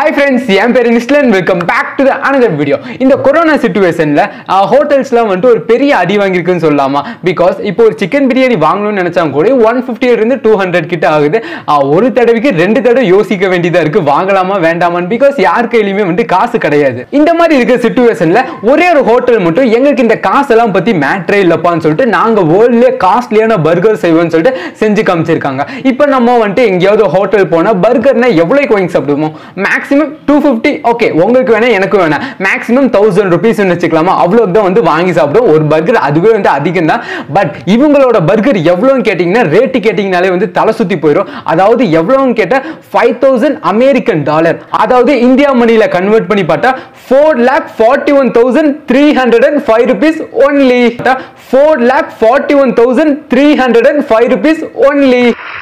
hi friends என் பேர் நிஸ்லன் welcome back to the another video இந்த கொரோனா சுச்சுவேஷனில் ஹோட்டல்ஸ்லாம் வந்துட்டு ஒரு பெரிய அடி வாங்கியிருக்குன்னு சொல்லலாமா பிகாஸ் இப்போ ஒரு சிக்கன் பிரியாணி வாங்கணும்னு நினைச்சா கூட ஒன் இருந்து டூ ஹண்ட்ரட் கிட்ட ஆகுது ஆஹ் ஒரு தடவைக்கு ரெண்டு தடவை யோசிக்க வேண்டியதா இருக்கு வாங்கலாமா வேண்டாமான்னு பிகாஸ் யார் கையிலுமே வந்துட்டு காசு கிடையாது இந்த மாதிரி இருக்கிற சுச்சுவேஷன்ல ஒரே ஒரு ஹோட்டல் மட்டும் எங்களுக்கு இந்த காசெல்லாம் பத்தி மேட்ரே இல்லப்பான்னு சொல்லிட்டு நாங்க வேர்ல்ட்லயே காஸ்ட்லியான பர்கர் செய்வோம்னு சொல்லிட்டு செஞ்சு காமிச்சிருக்காங்க இப்போ நம்ம வந்துட்டு எங்கேயாவது ஹோட்டல் போனா பர்கர்னா எவ்வளவு வாங்கி சாப்பிடுவோம் மேக்ஸிமம் டூ ஃபிஃப்டி ஓகே உங்களுக்கு வேணா எனக்கு வேணாம் மேக்ஸிமம் தௌசண்ட் ருபீஸ் வச்சுக்கலாமா அவ்வளோக்கு தான் வந்து வாங்கி சாப்பிடுவோம் ஒரு பர்கர் அதுவே வந்து அதிகம் தான் பட் இவங்களோட பர்கர் எவ்வளோன்னு கேட்டிங்கன்னா ரேட்டு கேட்டிங்கனாலே வந்து தலை சுற்றி போயிடும் அதாவது எவ்வளோன்னு கேட்டால் ஃபைவ் தௌசண்ட் அமெரிக்கன் டாலர் அதாவது இந்தியா மணியில் கன்வெர்ட் பண்ணி பார்த்தா four lakh forty one thousand three hundred and five rupees only four lakh forty one thousand three hundred and five rupees only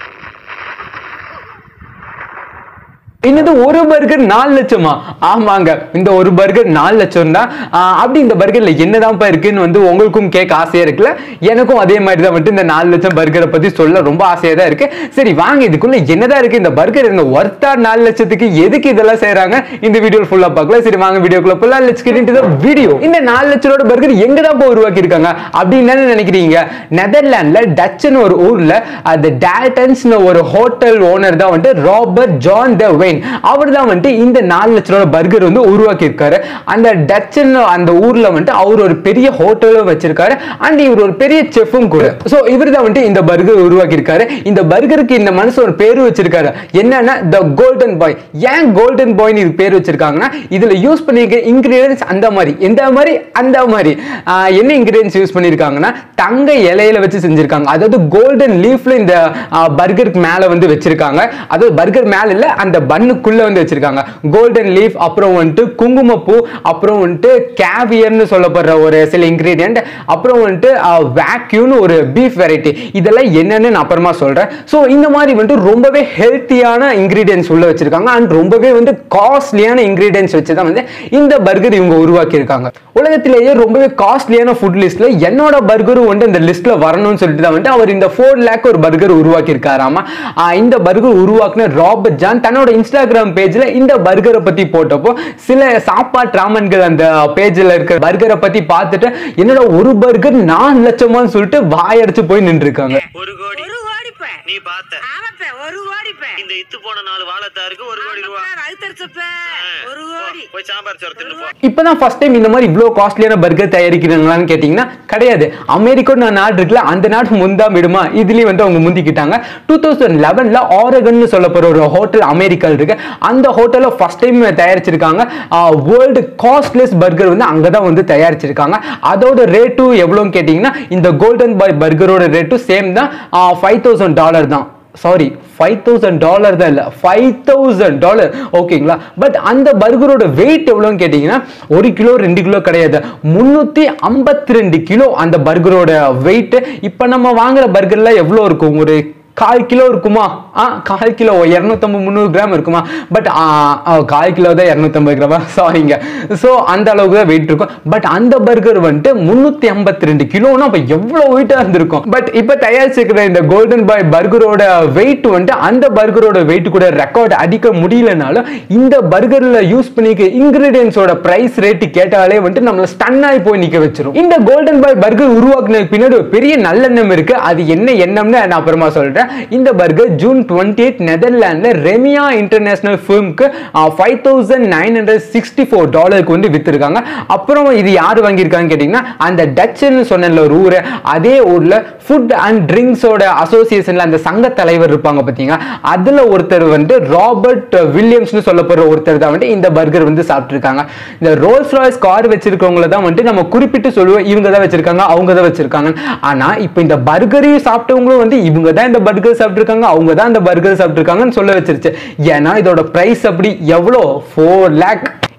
என்னது ஒரு பர்கர் நாலு லட்சமா ஆமாங்க இந்த ஒரு பர்கர் நாலு லட்சம் தான் ஆஹ் அப்படி இந்த பர்கர்ல என்னதான்ப்பா இருக்குன்னு வந்து உங்களுக்கும் கேட்க ஆசையா இருக்குல்ல எனக்கும் அதே மாதிரி தான் வந்துட்டு இந்த நாலு லட்சம் பர்கரை பத்தி சொல்ல ரொம்ப ஆசையா தான் இருக்கு சரி வாங்க இதுக்குள்ள என்னதான் இருக்கு இந்த பர்கர் இந்த ஒர்த்தா நாலு லட்சத்துக்கு எதுக்கு இதெல்லாம் செய்றாங்க இந்த வீடியோ ஃபுல்லா பார்க்கலாம் சரி வாங்க வீடியோக்குள்ள ஃபுல்லா let's get into the video இந்த நாலு லட்சம் ரூபாய் பர்கர் எங்க தான் போய் உருவாக்கி இருக்காங்க அப்படின்னு தானே நினைக்கிறீங்க நெதர்லாண்ட்ல டச்சுன்னு ஒரு ஊர்ல அந்த டேட்டன்ஸ்னு ஒரு ஹோட்டல் ஓனர் தான் வந்துட்டு ராபர்ட் ஜான் த வெயின் அவர் தான் வந்துட்டு இந்த நாலு லட்ச ரூபாய் பர்கர் வந்து உருவாக்கி இருக்காரு அந்த டச்சுன்னு அந்த ஊர்ல வந்துட்டு அவர் ஒரு பெரிய ஹோட்டலும் வச்சிருக்காரு அண்ட் இவர் ஒரு பெரிய செஃப்பும் கூட சோ இவர் தான் வந்துட்டு இந்த பர்கர் உருவாக்கி இருக்காரு இந்த பர்கருக்கு இந்த மனுஷன் ஒரு பேரு வச்சிருக்காரு என்னன்னா த கோல்டன் பாய் ஏன் கோல்டன் பாய்னு இது பேர் வச்சிருக்காங்கன்னா இதுல யூஸ் பண்ணிருக்க இன்கிரீடியன்ஸ் அந்த மாதிரி எந்த மாதிரி அந்த மாதிரி ஆஹ் என்ன இன்கிரீடியன்ஸ் யூஸ் பண்ணிருக்காங்கன்னா தங்க இலையில வச்சு செஞ்சிருக்காங்க அதாவது கோல்டன் லீஃப்ல இந்த பர்கருக்கு மேல வந்து வச்சிருக்காங்க அதாவது பர்கர் மேல இல்ல அந்த பண்ணுக்குள்ள வந்து வச்சிருக்காங்க கோல்டன் லீஃப் அப்புறம் வந்துட்டு குங்குமப்பூ அப்புறம் வந்துட்டு கேவியர்னு சொல்லப்படுற ஒரு சில இன்கிரீடியன்ட் அப்புறம் வந்துட்டு வேக்யூன்னு ஒரு பீஃப் வெரைட்டி இதெல்லாம் என்னன்னு நான் அப்புறமா சொல்றேன் ஸோ இந்த மாதிரி வந்துட்டு ரொம்பவே ஹெல்த்தியான இன்கிரீடியன்ஸ் உள்ள வச்சிருக்காங்க அண்ட் ரொம்பவே வந்து காஸ்ட்லியான இன்கிரீடியன்ஸ் வச்சு தான் வந்து இந்த பர்கர் இவங்க உருவாக்கி இருக்காங்க உலகத்திலேயே ரொம்பவே காஸ்ட்லியான ஃபுட் லிஸ்ட்ல என்னோட பர்கரும் வந்து இந்த லிஸ்ட்ல வரணும்னு சொல்லிட்டு தான் வந்து அவர் இந்த ஃபோர் லேக் ஒரு பர்கர் உருவாக்கி இருக்காராமா ஆஹ் இந்த பர்கர் உருவாக்குன ராபர்ட் ஜான் தன்னோட இன்ஸ்டாகிராம் பேஜ்ல இந்த பர்கரை பத்தி போட்டப்போ சில சாப்பாட்டு ராமன்கள் அந்த பேஜ்ல இருக்கிற பர்கரை பத்தி பார்த்துட்டு என்னோட ஒரு பர்கர் நாலு லட்சமான்னு சொல்லிட்டு வாயடிச்சு போய் நின்று இருக்காங்க ஒரு கோடி ஒரு கோடிப்ப நீ பார்த்த ஆமாப்ப ஒரு கோடிப்ப இந்த இத்து போன நாலு வாழத்தாருக்கு ஒரு கோடி ரூபா வகுத்தரிச்சப்ப ஒரு போ, கோடி போய் சாம்பார் சோறு தின்னு போ இப்பதான் ஃபர்ஸ்ட் டைம் இந்த மாதிரி இவ்வளோ காஸ்ட்லியான பர்கர் தயாரிக்கிறாங்களான்னு கேட்டிங்கன்னா கிடையாது அமெரிக்கா நாடு இருக்குல்ல அந்த நாடு முந்தா விடுமா இதுலயும் வந்து அவங்க முந்திக்கிட்டாங்க டூ தௌசண்ட் லெவன்ல ஆரகன்னு சொல்லப்படுற ஒரு ஹோட்டல் அமெரிக்காவில் இருக்கு அந்த ஹோட்டல்ல ஃபர்ஸ்ட் டைம் தயாரிச்சிருக்காங்க வேர்ல்டு காஸ்ட்லெஸ் பர்கர் வந்து அங்கதான் வந்து தயாரிச்சிருக்காங்க அதோட ரேட்டும் எவ்வளோன்னு கேட்டிங்கன்னா இந்த கோல்டன் பாய் பர்கரோட ரேட்டும் சேம் தான் ஃபைவ் தௌசண்ட் டாலர் தான் சாரி ஃபைவ் தௌசண்ட் டாலர் தான் இல்லை ஃபைவ் தௌசண்ட் டாலர் ஓகேங்களா பட் அந்த பர்கரோட வெயிட் எவ்வளோன்னு கேட்டிங்கன்னா ஒரு கிலோ ரெண்டு கிலோ கிடையாது முந்நூற்றி ஐம்பத்தி ரெண்டு கிலோ அந்த பர்கரோட வெயிட் இப்போ நம்ம வாங்குற பர்கர்லாம் எவ்வளோ இருக்கும் ஒரு கால் கிலோ இருக்குமா ஆ கால் கிலோ இரநூத்தம்பது முந்நூறு கிராம் இருக்குமா பட் கால் கிலோ தான் இரநூத்தம்பது கிராமா சாரிங்க ஸோ அந்த அளவுக்கு தான் வெயிட் இருக்கும் பட் அந்த பர்கர் வந்துட்டு முந்நூற்றி ஐம்பத்தி ரெண்டு கிலோனா அப்போ எவ்வளோ வெயிட்டாக இருந்திருக்கும் பட் இப்போ தயாரிச்சிருக்கிற இந்த கோல்டன் பாய் பர்கரோட வெயிட் வந்துட்டு அந்த பர்கரோட வெயிட் கூட ரெக்கார்ட் அடிக்க முடியலனாலும் இந்த பர்கரில் யூஸ் பண்ணிக்க இன்கிரீடியன்ஸோட ப்ரைஸ் ரேட்டு கேட்டாலே வந்துட்டு நம்மளை ஸ்டன் ஆகி போய் நிற்க வச்சிரும் இந்த கோல்டன் பாய் பர்கர் உருவாக்குனதுக்கு பின்னாடி ஒரு பெரிய நல்லெண்ணம் இருக்கு அது என்ன எண்ணம்னு நான் அப்புறமா சொல்றேன் இந்த பர்கர் ஜூன் டுவெண்ட்டி எயிட் நெதர்லாண்ட்ல ரெமியா இன்டர்நேஷனல் ஃபிலிம்க்கு five thousand nine hundred sixty four டாலருக்கு வந்து வித்துருக்காங்க அப்புறம் இது யார் வாங்கியிருக்காங்க கேட்டிங்கன்னா அந்த டச்சுன்னு சொன்னல ஒரு ஊர் அதே ஊர்ல ஃபுட் அண்ட் ட்ரிங்க்ஸோட அசோசியேஷன்ல அந்த சங்க தலைவர் இருப்பாங்க பார்த்தீங்க அதுல ஒருத்தர் வந்து ராபர்ட் வில்லியம்ஸ்னு சொல்லப்படுற ஒருத்தர் தான் வந்து இந்த பர்கர் வந்து சாப்பிட்டுருக்காங்க இந்த ரோல்ஸ் ராய்ஸ் கார் வச்சிருக்கவங்கள தான் வந்துட்டு நம்ம குறிப்பிட்டு சொல்லுவோம் இவங்க தான் வச்சிருக்காங்க அவங்க தான் வச்சிருக்காங்க ஆனா இப்போ இந்த பர்கரையும் சாப்பிட்டவங்களும் வந்து இவங்க தான் இந்த பர்கர் சாப்பிட்டுருக்காங்க அவங்க தான் இந்த பர்கர் சாப்பிட்டுருக்காங்கன்னு சொல்ல வச்சிருச்சு ஏன்னா இதோட பிரைஸ் அப்படி எவ்வளோ ஃபோர் லேக்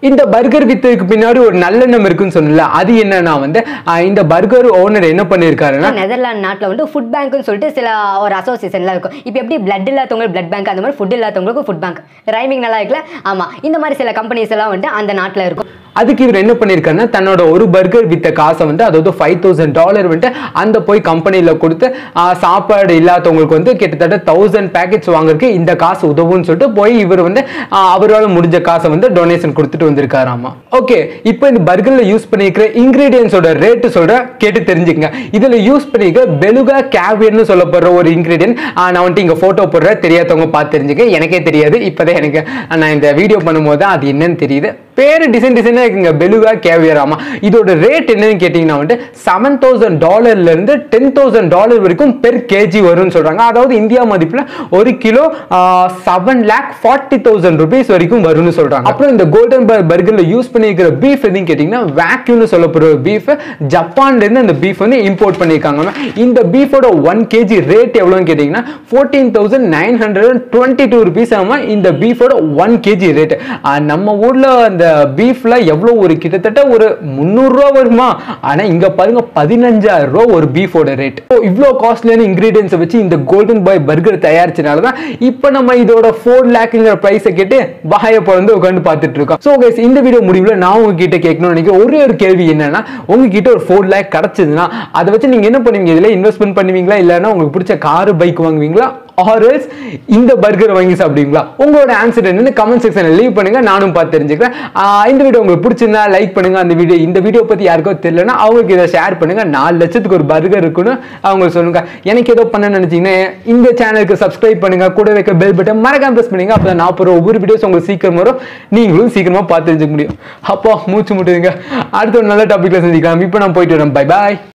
இந்த பர்கர் வித்ததுக்கு பின்னாடி ஒரு நல்லெண்ணம் இருக்குன்னு சொன்னல அது என்னன்னா வந்து ஆஹ் இந்த பர்கர் ஓனர் என்ன பண்ணிருக்காருன்னா நெதர்லாந்து நாட்டில் வந்து ஃபுட் பேங்க்னு சொல்லிட்டு சில ஒரு அசோசியேஷன்லாம் இருக்கும் இப்போ எப்படி பிளட் இல்லாதவங்களுக்கு பிளட் பேங்க் அந்த மாதிரி ஃபுட் இல்லாதவங்களுக்கு ஃபுட் பேங்க் ரைமிங் நல்லா இருக்குல்ல ஆமாம் இந்த மாதிரி சில கம்பெனிஸ் எல்லாம் வந்து அந்த நாட்டில் இருக்கும் அதுக்கு இவர் என்ன பண்ணியிருக்காருன்னா தன்னோட ஒரு பர்கர் வித்த காசை வந்து அதாவது ஃபைவ் தௌசண்ட் டாலர் வந்துட்டு அந்த போய் கம்பெனியில் கொடுத்து ஆஹ், சாப்பாடு இல்லாதவங்களுக்கு வந்து கிட்டத்தட்ட தௌசண்ட் பேக்கெட்ஸ் வாங்குறதுக்கு இந்த காசு உதவும்னு சொல்லிட்டு போய் இவர் வந்து ஆஹ், அவரால் முடிஞ்ச காசை வந்து டொனேஷன் கொடுத்துட்டு வந்திருக்காராமா ஓகே இப்போ இந்த பர்கரில் யூஸ் பண்ணியிருக்கிற இன்கிரீடியன்ஸோட ரேட்டு சொல்ற கேட்டு தெரிஞ்சுக்கங்க இதில் யூஸ் பண்ணியிருக்க பெலுகா கேவியர்னு சொல்லப்படுற ஒரு இன்கிரீடியன்ட் நான் வந்துட்டு இங்கே ஃபோட்டோ போடுறேன் தெரியாதவங்க பார்த்து தெரிஞ்சுக்க எனக்கே தெரியாது இப்போதான் எனக்கு நான் இந்த வீடியோ பண்ணும்போது தான் அது என்னன்னு தெரியுது பேர் டிசைன் டிசைனாக இருக்குங்க பெலுகா கேவியர் ஆமா இதோட ரேட் என்னன்னு கேட்டிங்கன்னா வந்துட்டு செவன் தௌசண்ட் டாலர்லேருந்து டென் தௌசண்ட் டாலர் வரைக்கும் பெர் கேஜி வரும்னு சொல்கிறாங்க அதாவது இந்தியா மதிப்பில் ஒரு kilo seven lakh forty thousand rupees வரைக்கும் வரும்னு சொல்கிறாங்க அப்புறம் இந்த கோல்டன் பர் பர்கரில் யூஸ் பண்ணியிருக்கிற பீஃப் எதுன்னு கேட்டிங்கன்னா வேக்யூன்னு சொல்லப்படுற பீஃப் ஜப்பான்லேருந்து அந்த பீஃப் வந்து இம்போர்ட் பண்ணியிருக்காங்க இந்த பீஃபோட ஒன் கேஜி ரேட் எவ்வளோன்னு கேட்டிங்கன்னா fourteen thousand nine hundred and twenty two rupees ஆமாம் இந்த பீஃபோட ஒன் கேஜி ரேட் நம்ம ஊரில் அந்த பீஃப்ல எவ்வளோ ஒரு கிட்டத்தட்ட ஒரு முந்நூறுரூவா வருமா ஆனால் இங்கே பாருங்க பதினஞ்சாயிரம் ரூபா ஒரு பீஃபோட ரேட் இவ்வளோ காஸ்ட்லியான இன்க்ரீடியன்ஸை வச்சு இந்த கோல்டன் பாய் பர்கர் தயாரிச்சனால தான் இப்போ நம்ம இதோட ஃபோர் லேக்குங்கிற ப்ரைஸை கேட்டு வாயை பிறந்து உட்காந்து பார்த்துட்டு இருக்கோம் ஸோ கைஸ் இந்த வீடியோ முடிவில் நான் உங்ககிட்ட கேட்கணும்னு நினைக்கிறேன் ஒரே ஒரு கேள்வி என்னன்னா உங்ககிட்ட ஒரு ஃபோர் லேக் கிடச்சதுன்னா அதை வச்சு நீங்கள் என்ன பண்ணுவீங்க இதில் இன்வெஸ்ட்மெண்ட் பண்ணுவீங்களா இல்லைன்னா உங்களுக்கு பிடிச்ச காரு பைக் வாங்குவீங்களா ஆர்எல்ஸ் இந்த பர்கர் வாங்கி சாப்பிடுவீங்களா உங்களோட ஆன்சர் என்னன்னு கமெண்ட் செக்ஷனில் லீவ் பண்ணுங்க நானும் பார்த்து தெரிஞ்சுக்கிறேன் ஆஹ் இந்த வீடியோ உங்களுக்கு பிடிச்சிருந்தா லைக் பண்ணுங்க அந்த வீடியோ இந்த வீடியோ பத்தி யாருக்கோ தெரியலனா அவங்களுக்கு இதை ஷேர் பண்ணுங்க நாலு லட்சத்துக்கு ஒரு பர்கர் இருக்குன்னு அவங்க சொல்லுங்க எனக்கு ஏதோ பண்ண நினைச்சீங்கன்னா இந்த சேனலுக்கு சப்ஸ்கிரைப் பண்ணுங்க கூட வைக்க பெல் பட்டன் மறக்காம ப்ரெஸ் பண்ணுங்க அப்போ நான் போகிற ஒவ்வொரு வீடியோஸ் உங்களுக்கு சீக்கிரம் வரும் நீங்களும் சீக்கிரமா பார்த்து தெரிஞ்சுக்க முடியும் அப்போ மூச்சு முட்டுதுங்க அடுத்த ஒரு நல்ல டாபிக்ல சந்திக்கலாம் இப்போ நான் போயிட்டு வரேன் பை பாய்